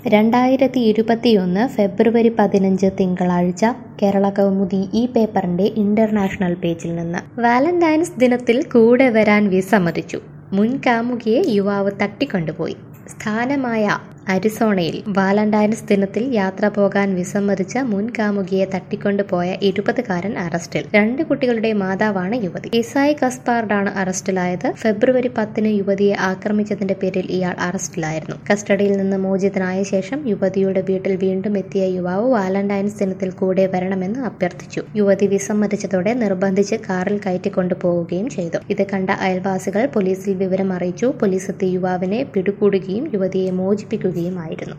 രണ്ടായിരത്തി ഇരുപത്തിയൊന്ന് ഫെബ്രുവരി പതിനഞ്ച് തിങ്കളാഴ്ച കേരള കൗമുദി ഈ പേപ്പറിന്റെ ഇന്റർനാഷണൽ പേജിൽ നിന്ന് വാലന്റൈൻസ് ദിനത്തിൽ കൂടെ വരാൻ വിസമ്മതിച്ചു മുൻ കാമുകിയെ യുവാവ് തട്ടിക്കൊണ്ടുപോയി സ്ഥാനമായ അരിസോണയിൽ വാലന്റൈൻസ് ദിനത്തിൽ യാത്ര പോകാൻ വിസമ്മതിച്ച മുൻ കാമുകിയെ തട്ടിക്കൊണ്ടുപോയ ഇരുപതുകാരൻ അറസ്റ്റിൽ രണ്ട് കുട്ടികളുടെ മാതാവാണ് യുവതി ഇസായി കസ്പാർഡാണ് അറസ്റ്റിലായത് ഫെബ്രുവരി പത്തിന് യുവതിയെ ആക്രമിച്ചതിന്റെ പേരിൽ ഇയാൾ അറസ്റ്റിലായിരുന്നു കസ്റ്റഡിയിൽ നിന്ന് മോചിതനായ ശേഷം യുവതിയുടെ വീട്ടിൽ വീണ്ടും എത്തിയ യുവാവ് വാലന്റൈൻസ് ദിനത്തിൽ കൂടെ വരണമെന്ന് അഭ്യർത്ഥിച്ചു യുവതി വിസമ്മതിച്ചതോടെ നിർബന്ധിച്ച് കാറിൽ കയറ്റിക്കൊണ്ടുപോവുകയും ചെയ്തു ഇത് കണ്ട അയൽവാസികൾ പോലീസിൽ വിവരം അറിയിച്ചു പോലീസ് എത്തി യുവാവിനെ പിടികൂടുകയും യുവതിയെ മോചിപ്പിക്കുകയുമായിരുന്നു